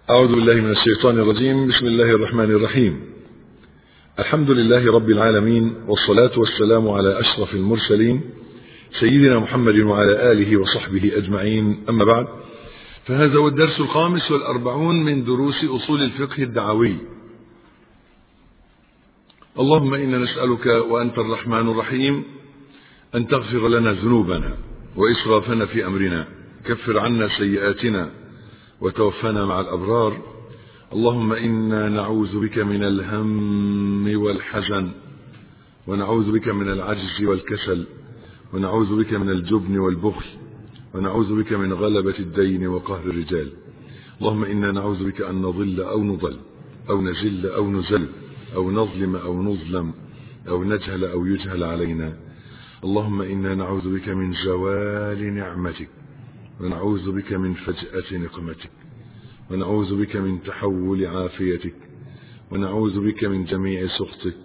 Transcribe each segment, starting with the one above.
أعوذ بالله من الشيطان الرجيم بسم الله الرحمن الرحيم الحمد لله رب العالمين والصلاة والسلام على أشرف المرسلين سيدنا محمد وعلى آله وصحبه أجمعين أما بعد فهذا هو الدرس الخامس والأربعون من دروس أصول الفقه الدعوي اللهم إنا نسألك وأنت الرحمن الرحيم أن تغفر لنا ذنوبنا وإسرافنا في أمرنا كفر عنا سيئاتنا وتوفنا مع الأبرار اللهم إنا نعوذ بك من الهم والحزن ونعوذ بك من العجز والكسل ونعوذ بك من الجبن والبخل ونعوذ بك من غلبة الدين وقهر الرجال اللهم إنا نعوذ بك أن نضل أو نضل أو نزل أو نزل أو نظلم أو نظلم أو نجهل أو يجهل علينا اللهم إنا نعوذ بك من زوال نعمتك ونعوذ بك من فجأة نقمتك ونعوذ بك من تحول عافيتك ونعوذ بك من جميع سخطك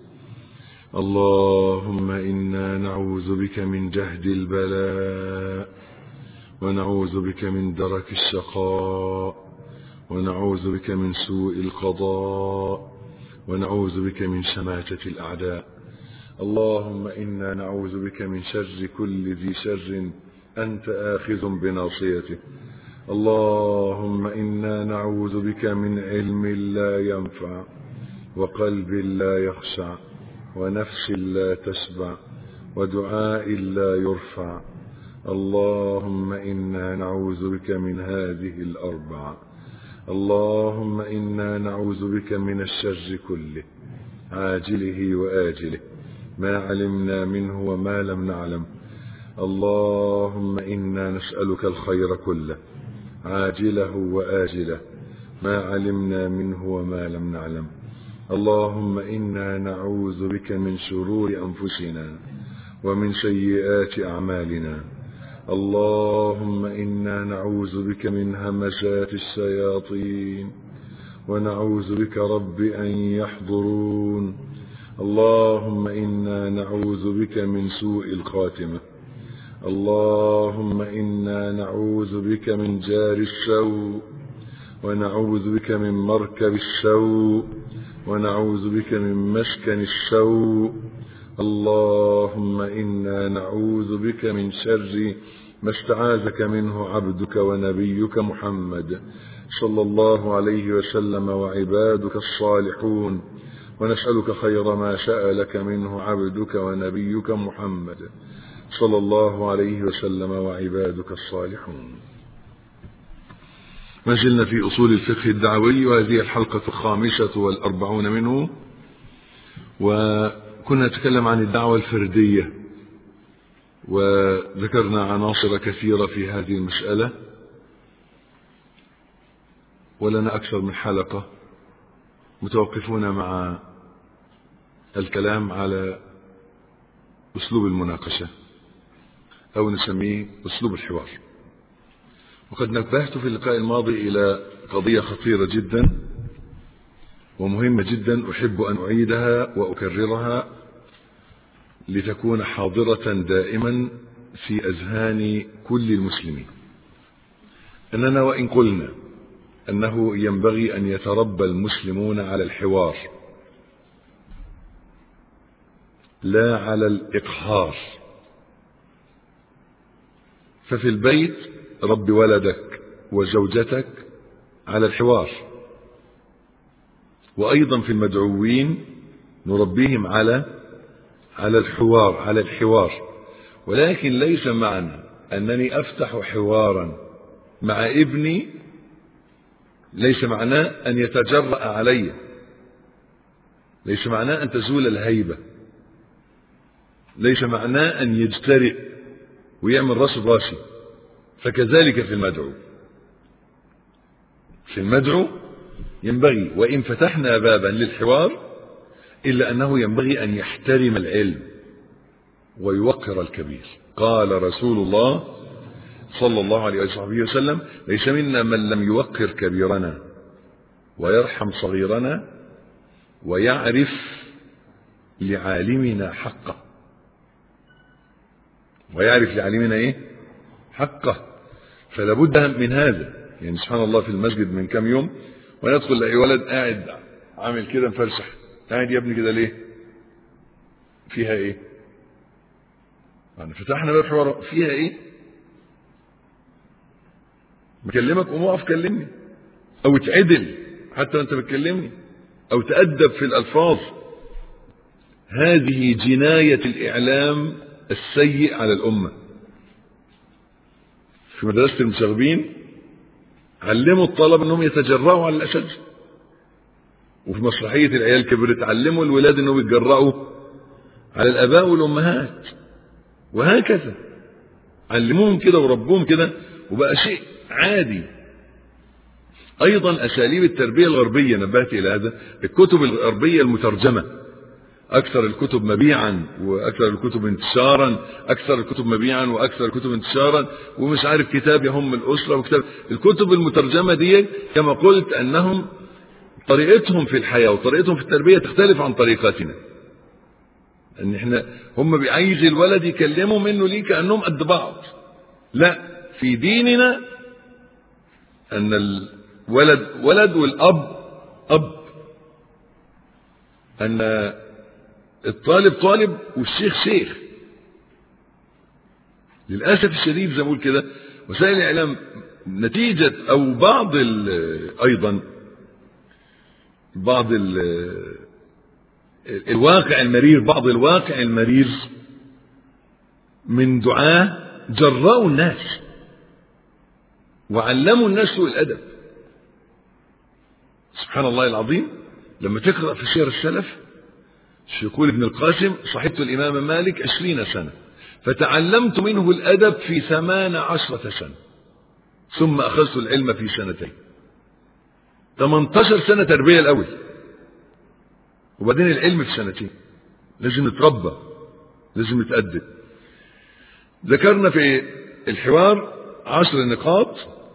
اللهم إنا نعوذ بك من جهد البلاء ونعوذ بك من درك الشقاء ونعوذ بك من سوء القضاء ونعوذ بك من شماتة الأعداء اللهم إنا نعوذ بك من شر كل ذي شر أنت آخذ بناصيته اللهم إنا نعوذ بك من علم لا ينفع وقلب لا يخشع ونفس لا تشبع ودعاء لا يرفع اللهم إنا نعوذ بك من هذه الأربع اللهم إنا نعوذ بك من الشر كله عاجله وآجله ما علمنا منه وما لم نعلم اللهم إنا نسألك الخير كله عاجله وآجله ما علمنا منه وما لم نعلم اللهم إنا نعوذ بك من شرور أنفسنا ومن سيئات أعمالنا اللهم إنا نعوذ بك من همسات الشياطين ونعوذ بك رب أن يحضرون اللهم إنا نعوذ بك من سوء الخاتمة اللهم إنا نعوذ بك من جار السوء ونعوذ بك من مركب السوء ونعوذ بك من مسكن السوء اللهم إنا نعوذ بك من شر ما استعاذك منه عبدك ونبيك محمد صلى الله عليه وسلم وعبادك الصالحون ونسألك خير ما سألك منه عبدك ونبيك محمد صلى الله عليه وسلم وعبادك الصالحون ما زلنا في أصول الفقه الدعوي وهذه الحلقة الخامسة والأربعون منه وكنا نتكلم عن الدعوة الفردية وذكرنا عناصر كثيرة في هذه المسألة ولنا أكثر من حلقة متوقفون مع الكلام على أسلوب المناقشة أو نسميه أسلوب الحوار وقد نبهت في اللقاء الماضي إلى قضية خطيرة جدا ومهمة جدا أحب أن أعيدها وأكررها لتكون حاضرة دائما في أذهان كل المسلمين أننا وإن قلنا أنه ينبغي أن يتربى المسلمون على الحوار لا على الإقهار ففي البيت رب ولدك وزوجتك على الحوار وأيضا في المدعوين نربيهم على على الحوار على الحوار ولكن ليس معنى أنني أفتح حوارا مع ابني ليس معناه أن يتجرأ علي ليس معناه أن تزول الهيبة ليس معناه أن يجترئ ويعمل راسه براسي فكذلك في المدعو في المدعو ينبغي وإن فتحنا بابا للحوار إلا أنه ينبغي أن يحترم العلم ويوقر الكبير قال رسول الله صلى الله عليه وصحبه وسلم ليس منا من لم يوقر كبيرنا ويرحم صغيرنا ويعرف لعالمنا حقه ويعرف لعالمنا ايه حقه فلا بد من هذا يعني سبحان الله في المسجد من كم يوم وانا ادخل الاقي ولد قاعد عامل كده مفرشح قاعد يا ابني كده ليه فيها ايه يعني فتحنا باب حوار فيها ايه بكلمك قوم اقف كلمني او اتعدل حتى وانت بتكلمني او تأدب في الالفاظ هذه جناية الاعلام السيء على الامة في مدرسة المشاغبين علموا الطلبة انهم يتجرأوا على الاساتذة وفي مسرحية العيال كبرت علموا الولاد انهم يتجرأوا على الاباء والامهات وهكذا علموهم كده وربوهم كده وبقى شيء عادي ايضا اساليب التربيه الغربيه نبهت الى هذا الكتب الغربيه المترجمه اكثر الكتب مبيعا واكثر الكتب انتشارا اكثر الكتب مبيعا واكثر الكتب انتشارا ومش عارف كتاب يهم الاسره وكتاب الكتب المترجمه دي كما قلت انهم طريقتهم في الحياه وطريقتهم في التربيه تختلف عن طريقتنا ان احنا هم عايز الولد يكلموا منه ليه كانهم قد بعض لا في ديننا ان الولد ولد والاب اب ان الطالب طالب والشيخ شيخ للاسف الشديد زي ما بقول كده وسائل الاعلام نتيجه او بعض ايضا بعض الواقع المرير بعض الواقع المرير من دعاه جرأوا الناس وعلموا الناس سوء الادب سبحان الله العظيم لما تقرا في سير السلف يقول ابن القاسم صحبت الامام مالك عشرين سنه فتعلمت منه الادب في ثمان عشره سنه ثم اخذت العلم في سنتين 18 سنه تربيه الاول وبعدين العلم في سنتين لازم نتربى لازم نتأدب ذكرنا في الحوار عشر نقاط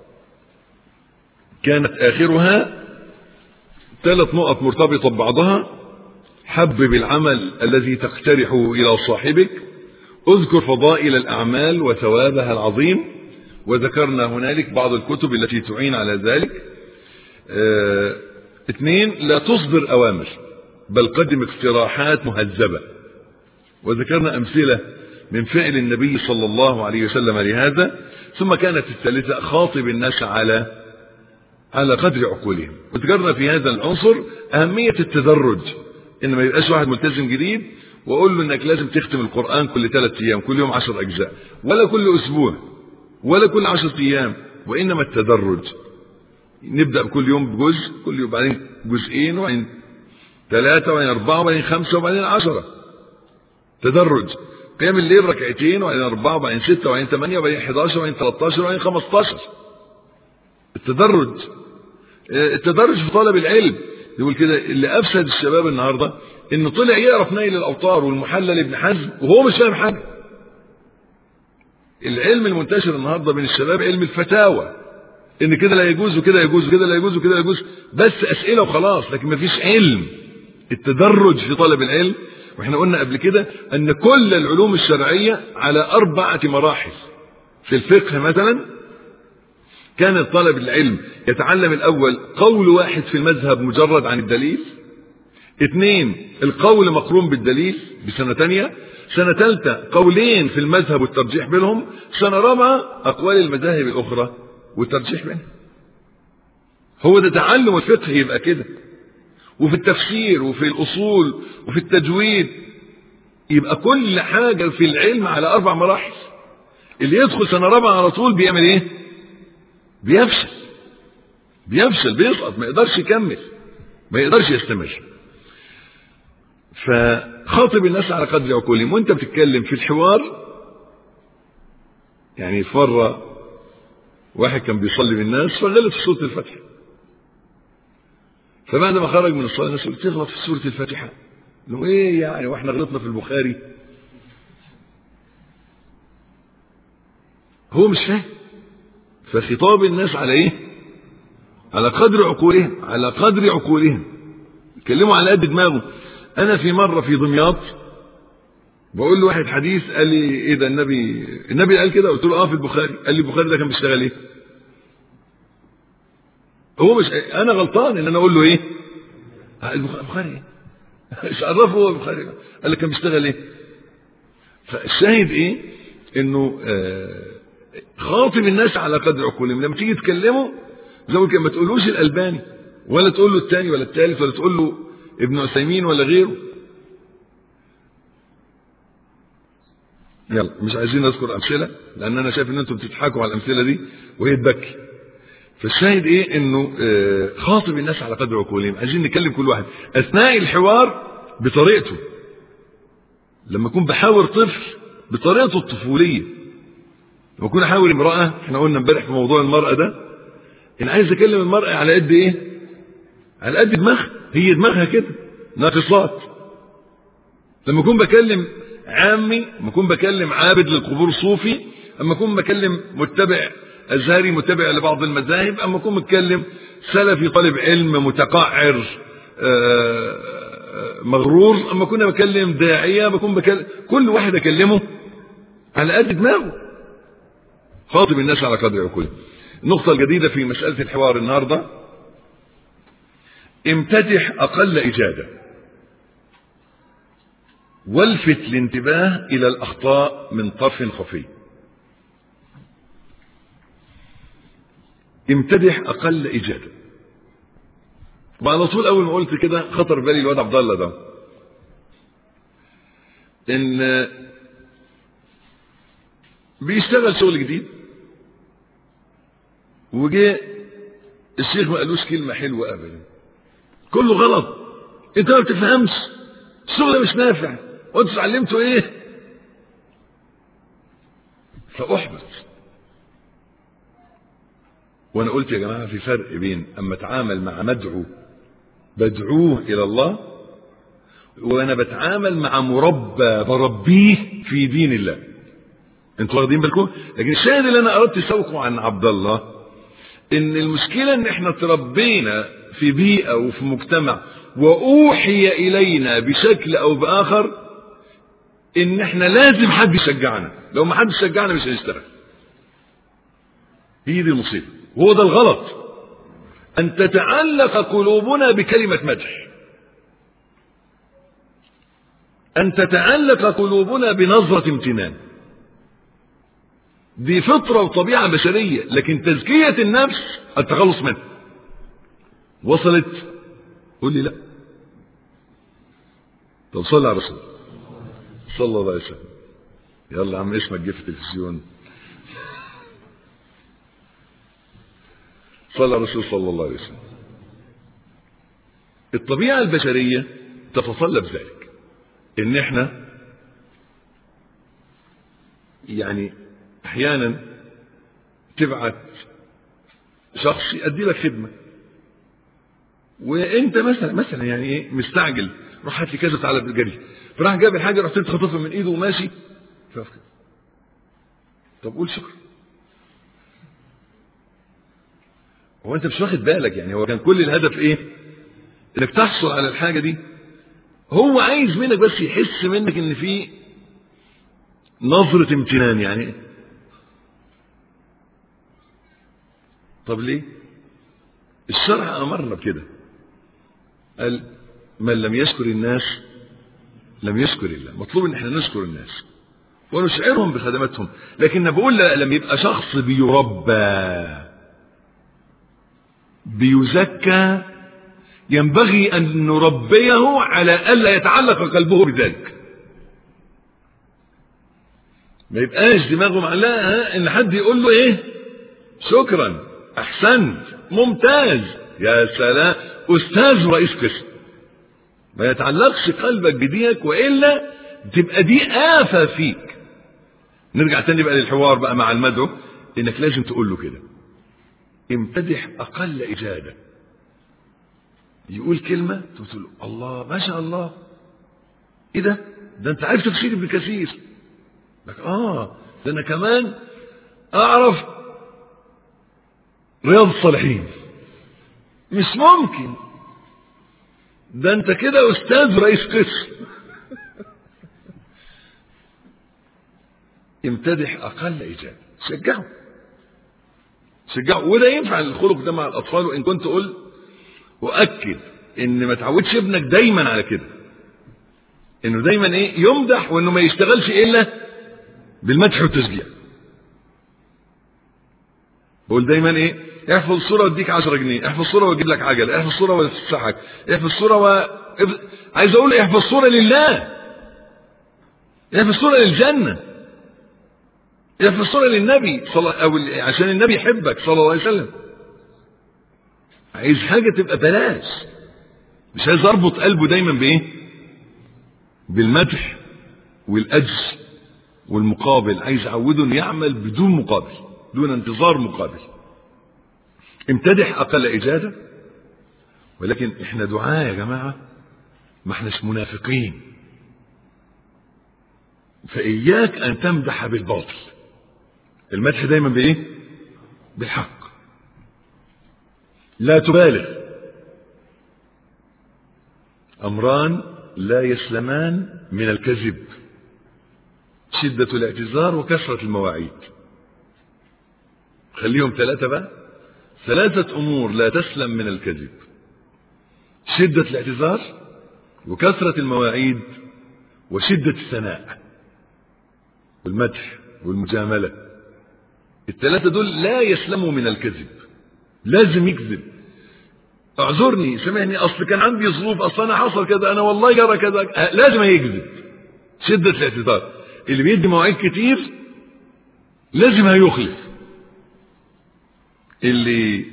كانت آخرها ثلاث نقط مرتبطة ببعضها حبب العمل الذي تقترحه إلى صاحبك اذكر فضائل الأعمال وثوابها العظيم وذكرنا هنالك بعض الكتب التي تعين على ذلك اه اثنين لا تصدر أوامر بل قدم اقتراحات مهذبة وذكرنا أمثلة من فعل النبي صلى الله عليه وسلم لهذا ثم كانت الثالثة خاطب الناس على على قدر عقولهم وذكرنا في هذا العنصر أهمية التدرج إن ما يبقاش واحد ملتزم جديد وأقول له إنك لازم تختم القرآن كل ثلاثة أيام كل يوم عشر أجزاء ولا كل أسبوع ولا كل عشرة أيام وإنما التدرج نبدأ كل يوم بجزء كل يوم بعدين جزئين وبعدين ثلاثة وبعدين أربعة وبعدين خمسة وبعدين عشرة تدرج قيام الليل ركعتين وبعدين أربعة وبعدين ستة وبعدين ثمانية وبعدين 11 وبعدين 13 وبعدين 15 التدرج التدرج في طلب العلم يقول كده اللي أفسد الشباب النهاردة إنه طلع يقرا في نيل الأوطار والمحلل ابن حزم وهو مش فاهم حاجة العلم المنتشر النهارده بين الشباب علم الفتاوى ان كده لا يجوز وكده يجوز وكده لا يجوز وكده لا يجوز بس اسئله وخلاص لكن مفيش علم التدرج في طلب العلم واحنا قلنا قبل كده ان كل العلوم الشرعيه على اربعه مراحل في الفقه مثلا كان طالب العلم يتعلم الاول قول واحد في المذهب مجرد عن الدليل اثنين القول مقرون بالدليل بسنه ثانيه سنه ثالثه قولين في المذهب والترجيح بينهم سنه رابعه اقوال المذاهب الاخرى والترجيح بينهم هو ده تعلم الفقه يبقى كده وفي التفسير وفي الأصول وفي التجويد يبقى كل حاجة في العلم على أربع مراحل اللي يدخل سنة رابعة على طول بيعمل إيه؟ بيفشل بيفشل بيسقط ما يقدرش يكمل ما يقدرش يستمر فخاطب الناس على قدر عقولهم وانت بتتكلم في الحوار يعني في مرة واحد كان بيصلي بالناس فغلط في سورة الفاتحة فبعد ما خرج من الصلاة الناس قلت تغلط في سورة الفاتحة له ايه يعني واحنا غلطنا في البخاري هو مش فاهم فخطاب الناس على ايه على قدر عقولهم على قدر عقولهم اتكلموا على قد دماغه انا في مرة في دمياط بقول له واحد حديث قال لي ايه ده النبي النبي قال كده قلت له اه في البخاري قال لي البخاري ده كان بيشتغل ايه هو مش انا غلطان ان انا اقول له ايه البخاري ايه مش عرفه هو البخاري قال لك كان بيشتغل ايه فالشاهد ايه انه آه خاطب الناس على قدر عقولهم لما تيجي تكلمه زي ما ما تقولوش الالباني ولا تقول له الثاني ولا الثالث ولا تقول له ابن عثيمين ولا غيره يلا مش عايزين نذكر امثله لان انا شايف ان انتم بتضحكوا على الامثله دي وهي تبكي فالشاهد ايه انه آه خاطب الناس على قدر عقولهم عايزين نكلم كل واحد اثناء الحوار بطريقته لما اكون بحاور طفل بطريقته الطفوليه لما اكون احاور امراه احنا قلنا امبارح في موضوع المراه ده ان عايز اكلم المراه على قد ايه على قد دماغها هي دماغها كده ناقصات لما اكون بكلم عامي لما اكون بكلم عابد للقبور صوفي اما اكون بكلم متبع ازهري متبع لبعض المذاهب اما اكون بتكلم سلفي طالب علم متقعر مغرور اما كنا بكلم داعيه بكون بكلم كل واحد اكلمه على قد دماغه خاطب الناس على قدر عقولهم النقطه الجديده في مساله الحوار النهارده امتدح اقل اجاده والفت الانتباه الى الاخطاء من طرف خفي امتدح اقل اجاده وعلى طول اول ما قلت كده خطر بالي الواد عبد الله ده ان بيشتغل شغل جديد وجه الشيخ ما قالوش كلمه حلوه ابدا كله غلط انت ما بتفهمش الشغل مش نافع وانتوا اتعلمتوا ايه فاحبط وانا قلت يا جماعه في فرق بين اما اتعامل مع مدعو بدعوه الى الله وانا بتعامل مع مربى بربيه في دين الله انتوا واخدين بالكم لكن الشاهد اللي انا اردت اسوقه عن عبد الله ان المشكله ان احنا تربينا في بيئه وفي مجتمع واوحي الينا بشكل او باخر ان احنا لازم حد يشجعنا لو ما حد شجعنا مش هنشتغل هي دي المصيبه وهو ده الغلط ان تتعلق قلوبنا بكلمه مدح ان تتعلق قلوبنا بنظره امتنان دي فطره وطبيعه بشريه لكن تزكيه النفس التخلص منها وصلت قول لي لا طب صلي على رسول صلى الله عليه وسلم يلا عم اسمك جه في التلفزيون صلى الرسول صلى الله عليه وسلم الطبيعة البشرية تتطلب ذلك ان احنا يعني احيانا تبعت شخص يؤدي لك خدمة وانت مثلا مثلا يعني ايه مستعجل روح هات لي كذا تعالى بالجري فراح جاب الحاجه رحت انت خاطفها من ايده وماشي شوف كده طب قول شكرا هو انت مش واخد بالك يعني هو كان كل الهدف ايه انك تحصل على الحاجه دي هو عايز منك بس يحس منك ان في نظرة امتنان يعني طب ليه الشرع امرنا بكده قال من لم يشكر الناس لم يشكر الله مطلوب ان احنا نشكر الناس ونشعرهم بخدماتهم لكن بقول لما يبقى شخص بيربى بيزكى ينبغي ان نربيه على الا يتعلق قلبه بذلك ما يبقاش دماغه معلقه ان حد يقول له ايه شكرا احسنت ممتاز يا سلام استاذ رئيس قسم ما يتعلقش قلبك بدينك والا تبقى دي آفة فيك نرجع تاني بقى للحوار بقى مع المدعو انك لازم تقول له كده امتدح اقل اجاده يقول كلمه تقول له الله ما شاء الله ايه ده ده انت عارف تفسير ابن كثير لك اه ده انا كمان اعرف رياض الصالحين مش ممكن ده انت كده استاذ رئيس قسم امتدح اقل اجابه شجعه شجعه وده ينفع الخلق ده مع الاطفال وان كنت قلت واكد ان ما تعودش ابنك دايما على كده انه دايما ايه يمدح وانه ما يشتغلش الا بالمدح والتشجيع بقول دايما ايه احفظ صورة واديك 10 جنيه احفظ صورة واجيب لك عجل احفظ صورة وافسحك احفظ صورة و... عايز اقول احفظ صورة لله احفظ صورة للجنة احفظ صورة للنبي صل... او عشان النبي يحبك صلى الله عليه وسلم عايز حاجة تبقى بلاش مش عايز اربط قلبه دايما بايه بالمدح والاجر والمقابل عايز اعوده انه يعمل بدون مقابل دون انتظار مقابل امتدح اقل اجاده ولكن احنا دعاء يا جماعه ما احناش منافقين فاياك ان تمدح بالباطل المدح دايما بايه بالحق لا تبالغ امران لا يسلمان من الكذب شدة الاعتذار وكثرة المواعيد خليهم ثلاثة بقى ثلاثة أمور لا تسلم من الكذب شدة الاعتذار وكثرة المواعيد وشدة الثناء والمدح والمجاملة الثلاثة دول لا يسلموا من الكذب لازم يكذب اعذرني سامحني اصل كان عندي ظروف اصل انا حصل كذا انا والله جرى كذا لازم هيكذب شدة الاعتذار اللي بيدي مواعيد كتير لازم هيخلف اللي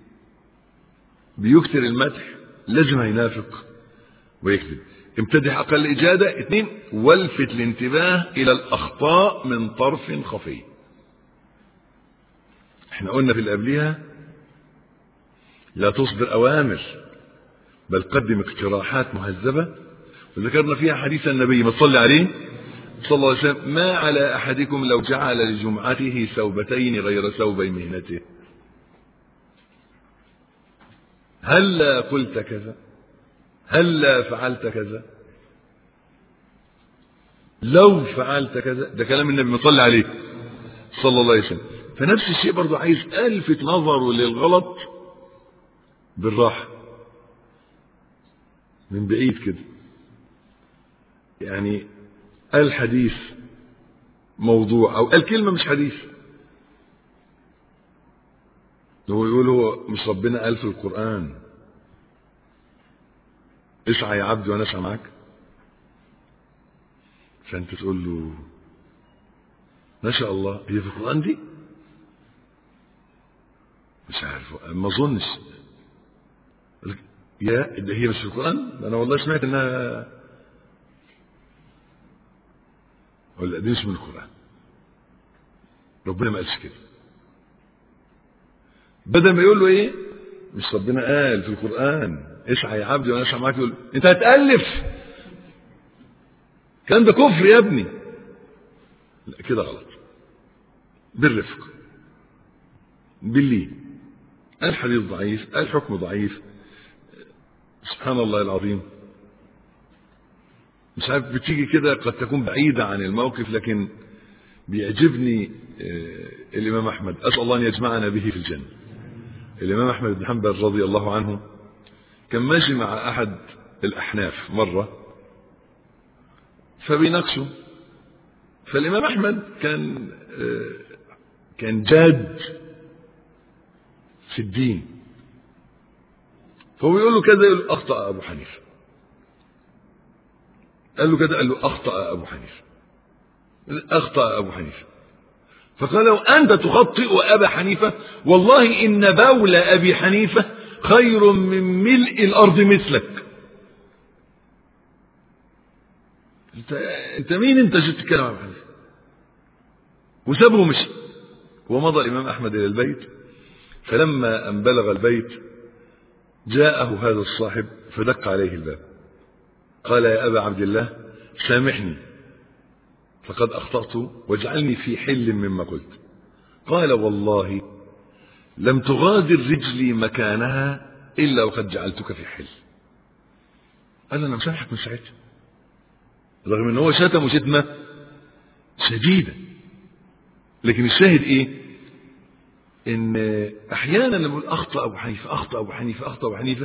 بيكثر المدح لازم هينافق ويكذب امتدح اقل اجاده اثنين والفت الانتباه الى الاخطاء من طرف خفي احنا قلنا في اللي قبليها لا تصدر اوامر بل قدم اقتراحات مهذبه وذكرنا فيها حديث النبي ما تصلي عليه صلى الله عليه وسلم ما على احدكم لو جعل لجمعته ثوبتين غير ثوبي مهنته هلا قلت كذا هلا فعلت كذا لو فعلت كذا ده كلام النبي مصلي عليه صلى الله عليه وسلم فنفس الشيء برضه عايز الفت نظره للغلط بالراحه من بعيد كده يعني قال حديث موضوع او قال كلمه مش حديث هو يقول هو مش ربنا قال في القرآن اسعى يا عبد وانا اسعى معاك فانت تقول له ما شاء الله هي في القرآن دي مش عارف ما اظنش يا ده هي مش في القرآن انا والله سمعت انها ولا دي مش من القرآن ربنا ما قالش كده بدل ما يقول له ايه مش ربنا قال في القرآن اسعى يا عبدي وانا اسعى معاك يقول انت هتألف الكلام ده كفر يا ابني لا كده غلط بالرفق باللين الحديث ضعيف الحكم ضعيف سبحان الله العظيم مش عارف بتيجي كده قد تكون بعيدة عن الموقف لكن بيعجبني الإمام أحمد أسأل الله أن يجمعنا به في الجنة الإمام أحمد بن حنبل رضي الله عنه كان ماشي مع أحد الأحناف مرة فبيناقشوا فالإمام أحمد كان كان جاد في الدين فهو يقول له كذا يقول أخطأ أبو حنيفة قال له كذا قال له أخطأ أبو حنيفة أخطأ أبو حنيفة فقال له أنت تخطئ أبا حنيفة والله إن بول أبي حنيفة خير من ملء الأرض مثلك انت, انت مين انت عشان تتكلم عن حنيفة وسابه ومشي ومضى الإمام أحمد إلى البيت فلما أن بلغ البيت جاءه هذا الصاحب فدق عليه الباب قال يا أبا عبد الله سامحني فقد أخطأت واجعلني في حل مما قلت قال والله لم تغادر رجلي مكانها إلا وقد جعلتك في حل قال أنا مسامحك من ساعتها رغم ان هو شتم شتمة شديدة لكن الشاهد ايه ان احيانا لما نقول اخطا ابو حنيفه اخطا ابو حنيفه اخطا ابو حنيفه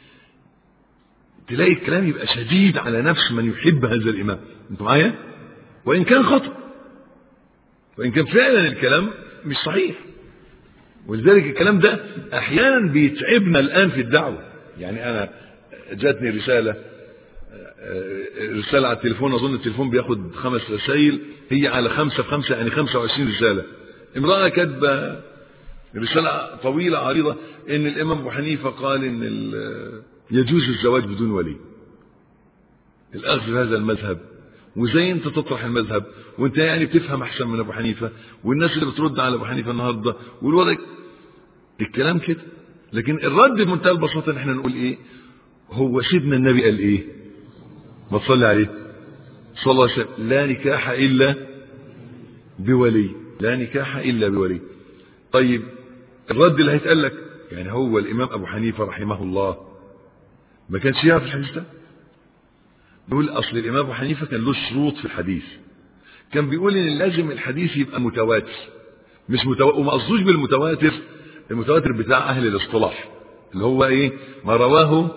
تلاقي الكلام يبقى شديد على نفس من يحب هذا الامام انتوا معايا وان كان خطا وان كان فعلا الكلام مش صحيح ولذلك الكلام ده احيانا بيتعبنا الان في الدعوه يعني انا جاتني رساله رسالة على التليفون أظن التليفون بياخد خمس رسائل هي على خمسة في خمسة يعني خمسة وعشرين رسالة امرأة كاتبة رسالة طويلة عريضة إن الإمام أبو حنيفة قال إن يجوز الزواج بدون ولي الأخذ في هذا المذهب وزي أنت تطرح المذهب وأنت يعني بتفهم أحسن من أبو حنيفة والناس اللي بترد على أبو حنيفة النهاردة والوضع الكلام كده لكن الرد بمنتهى البساطة إن إحنا نقول إيه هو سيدنا النبي قال إيه ما تصلي عليه صلى الله عليه وسلم لا نكاح إلا بولي لا نكاح إلا بولي طيب الرد اللي هيتقال لك يعني هو الإمام أبو حنيفة رحمه الله ما كانش يعرف الحديث ده بيقول أصل الإمام أبو حنيفة كان له شروط في الحديث كان بيقول إن لازم الحديث يبقى متواتر مش متواتر وما قصدوش بالمتواتر المتواتر بتاع أهل الاصطلاح اللي هو إيه ما رواه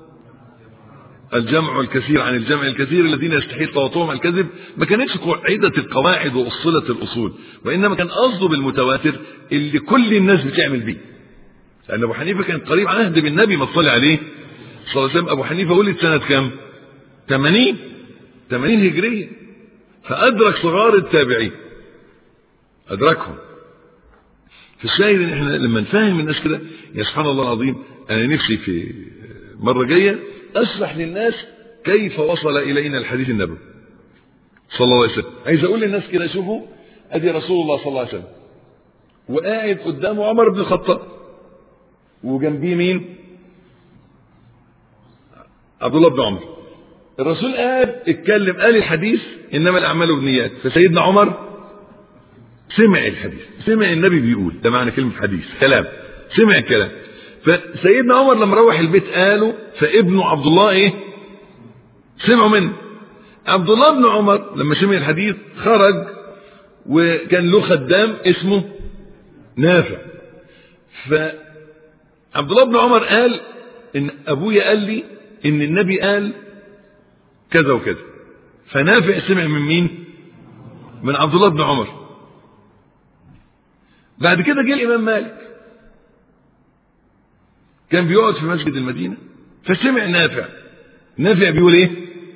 الجمع الكثير عن الجمع الكثير الذين يستحيل تواترهم عن الكذب ما كانتش قاعدة القواعد وأصلة الأصول وإنما كان قصده بالمتواتر اللي كل الناس بتعمل بيه لأن أبو حنيفة كان قريب عهد بالنبي ما تصلي عليه صلى الله عليه وسلم أبو حنيفة ولد سنة كام 80 80 هجرية فأدرك صغار التابعين أدركهم فالشاهد ان احنا لما نفهم الناس كده يا سبحان الله العظيم انا نفسي في مره جايه اشرح للناس كيف وصل الينا الحديث النبوي صلى الله عليه وسلم عايز اقول للناس كده شوفوا ادي رسول الله صلى الله عليه وسلم وقاعد قدامه عمر بن الخطاب وجنبيه مين عبد الله بن عمر الرسول قاعد اتكلم قال الحديث انما الاعمال بالنيات فسيدنا عمر سمع الحديث سمع النبي بيقول ده معنى كلمه حديث كلام سمع الكلام فسيدنا عمر لما روح البيت قالوا فابنه عبد الله ايه سمعوا منه عبد الله بن عمر لما سمع الحديث خرج وكان له خدام اسمه نافع فعبد الله بن عمر قال ان ابويا قال لي ان النبي قال كذا وكذا فنافع سمع من مين من عبد الله بن عمر بعد كده جه الامام مالك كان بيقعد في مسجد المدينه فسمع نافع نافع بيقول ايه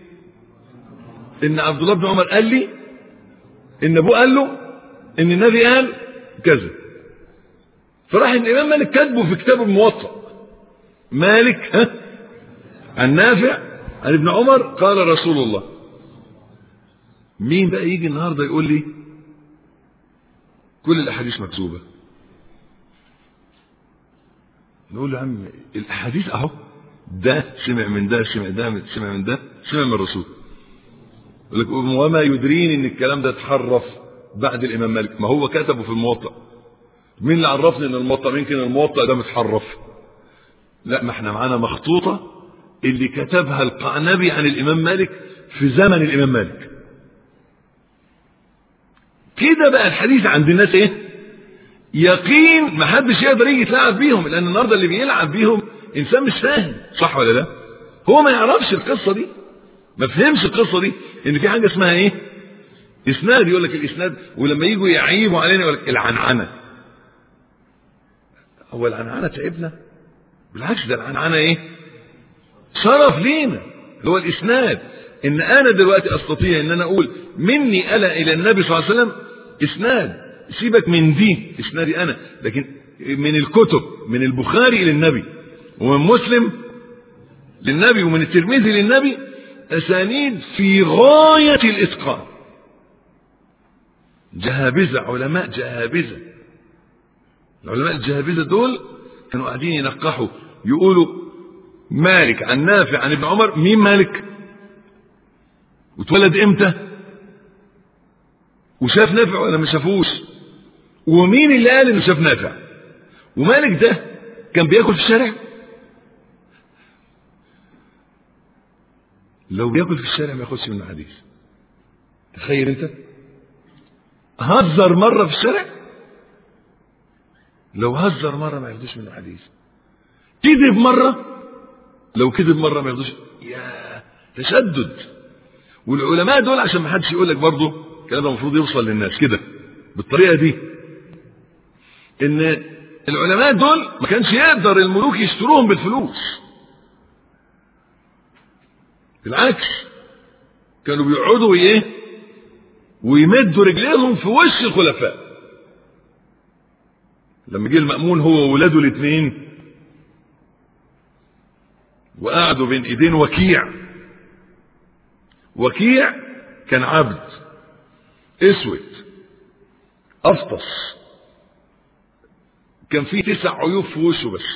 ان عبد الله بن عمر قال لي ان ابوه قال له ان النبي قال كذا فراح الامام مالك كاتبه في كتاب الموطأ مالك ها عن نافع عن ابن عمر قال رسول الله مين بقى يجي النهارده يقول لي كل الاحاديث مكتوبه نقول له يا عم الاحاديث اهو ده سمع من ده سمع ده سمع من ده سمع من الرسول يقول لك وما يدريني ان الكلام ده اتحرف بعد الامام مالك ما هو كتبه في الموطأ مين اللي عرفني ان الموطأ يمكن الموطأ ده متحرف لا ما احنا معانا مخطوطة اللي كتبها القعنبي عن الامام مالك في زمن الامام مالك كده بقى الحديث عند الناس ايه يقين ما حدش يقدر يجي يتلاعب بيهم لان النهارده اللي بيلعب بيهم انسان مش فاهم صح ولا لا هو ما يعرفش القصه دي ما فهمش القصه دي ان في حاجه اسمها ايه اسناد يقول لك الاسناد ولما يجوا يعيبوا علينا يقول لك العنعنه هو العنعنه تعبنا بالعكس ده العنعنه ايه شرف لينا اللي هو الاسناد ان انا دلوقتي استطيع ان انا اقول مني انا الى النبي صلى الله عليه وسلم اسناد سيبك من دي اسنادي انا لكن من الكتب من البخاري الى النبي ومن مسلم للنبي ومن الترمذي للنبي اسانيد في غايه الاتقان جهابذه علماء جهابذه العلماء الجهابذه دول كانوا قاعدين ينقحوا يقولوا مالك عن نافع عن ابن عمر مين مالك واتولد امتى وشاف نافع ولا ما شافوش ومين اللي قال انه شاف نافع ومالك ده كان بياكل في الشارع لو بياكل في الشارع ما ياخدش منه حديث تخيل انت هزر مره في الشارع لو هزر مرة ما ياخدوش منه حديث كذب مرة لو كذب مرة ما ياخدوش يا تشدد والعلماء دول عشان ما حدش يقول لك برضه الكلام ده المفروض يوصل للناس كده بالطريقة دي ان العلماء دول ما كانش يقدر الملوك يشتروهم بالفلوس بالعكس كانوا بيقعدوا ايه ويمدوا رجليهم في وش الخلفاء لما جه المأمون هو وولاده الاثنين وقعدوا بين ايدين وكيع وكيع كان عبد اسود افطس كان فيه تسع عيوب في وشه بس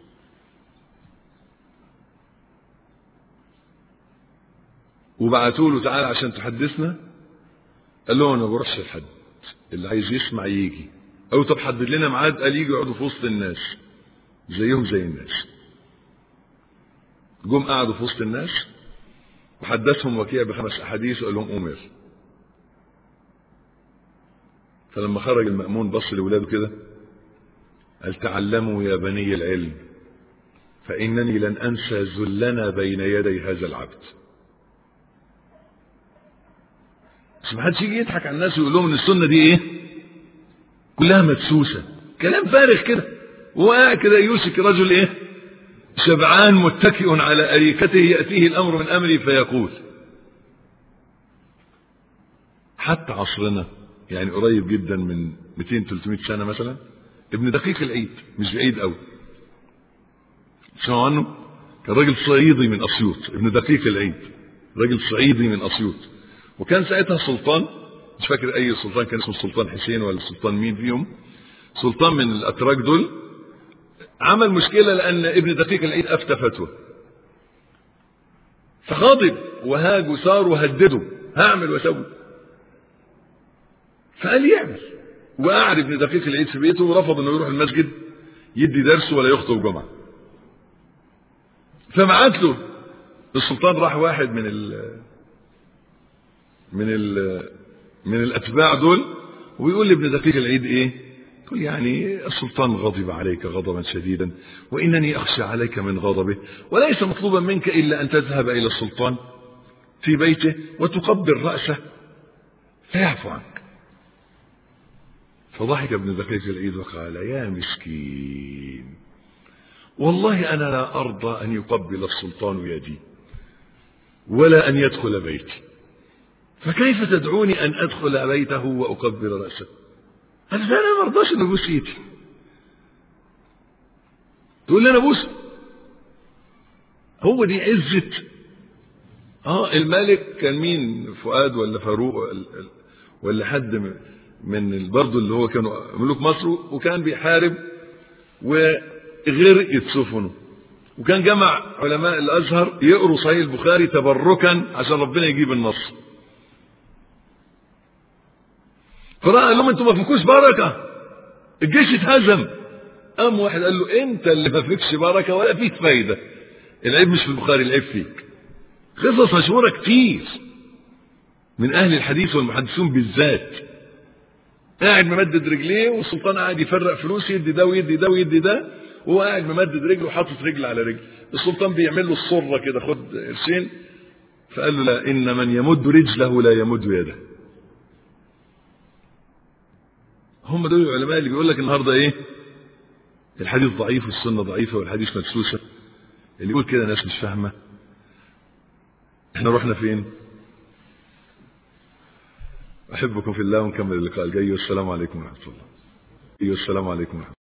وبعتوا له تعالى عشان تحدثنا قال له انا ما بروحش لحد اللي عايز يسمع يجي او طب حدد لنا ميعاد قال يجي يقعدوا في وسط الناس زيهم زي الناس جم قعدوا في وسط الناس وحدثهم وكيع بخمس احاديث وقال لهم امر فلما خرج المأمون بص لاولاده كده قال تعلموا يا بني العلم فإنني لن أنسى ذلنا بين يدي هذا العبد بس ما حدش يجي يضحك على الناس ويقول لهم ان السنه دي ايه؟ كلها مدسوسه كلام فارغ كده وهو قاعد كده يوشك رجل ايه؟ شبعان متكئ على اريكته ياتيه الامر من امري فيقول حتى عصرنا يعني قريب جدا من 200 300 سنه مثلا ابن دقيق العيد مش بعيد قوي سمعوا عنه كان راجل صعيدي من اسيوط ابن دقيق العيد راجل صعيدي من اسيوط وكان ساعتها سلطان مش فاكر اي سلطان كان اسمه السلطان حسين ولا السلطان مين فيهم سلطان من الاتراك دول عمل مشكله لان ابن دقيق العيد افتى فتوى فغضب وهاج وصار وهدده هعمل واسوي فقال يعمل وقعد ابن دقيق العيد في بيته ورفض انه يروح المسجد يدي درس ولا يخطب جمعه فبعت له السلطان راح واحد من ال من ال من الاتباع دول ويقول لابن دقيق العيد ايه يقول يعني السلطان غضب عليك غضبا شديدا وانني اخشى عليك من غضبه وليس مطلوبا منك الا ان تذهب الى السلطان في بيته وتقبل راسه فيعفو عنك فضحك ابن دقيق العيد وقال يا مسكين والله انا لا ارضى ان يقبل السلطان يدي ولا ان يدخل بيتي فكيف تدعوني ان ادخل بيته واقبل راسه قال انا ما ارضاش ان ابوس ايدي تقول لي انا ابوس هو دي عزة اه الملك كان مين فؤاد ولا فاروق ولا حد من برضه اللي هو كانوا ملوك مصر وكان بيحارب وغرقت سفنه وكان جمع علماء الازهر يقروا صحيح البخاري تبركا عشان ربنا يجيب النصر فراى قال لهم انتوا ما فيكوش بركه الجيش اتهزم قام واحد قال له انت اللي ما فيكش بركه ولا فيك فايده العيب مش في البخاري العيب فيك قصص مشهوره كتير من اهل الحديث والمحدثون بالذات قاعد ممدد رجليه والسلطان قاعد يفرق فلوس يدي ده ويدي ده ويدي ده وهو قاعد ممدد رجله وحاطط رجل على رجل السلطان بيعمل له الصره كده خد قرشين فقال له لا ان من يمد رجله لا يمد يده هم دول العلماء اللي بيقول لك النهارده ايه الحديث ضعيف والسنه ضعيفه والحديث مدسوسه اللي يقول كده ناس مش فاهمه احنا رحنا فين احبكم في الله ونكمل اللقاء الجاي والسلام عليكم ورحمه الله والسلام عليكم ورحمه الله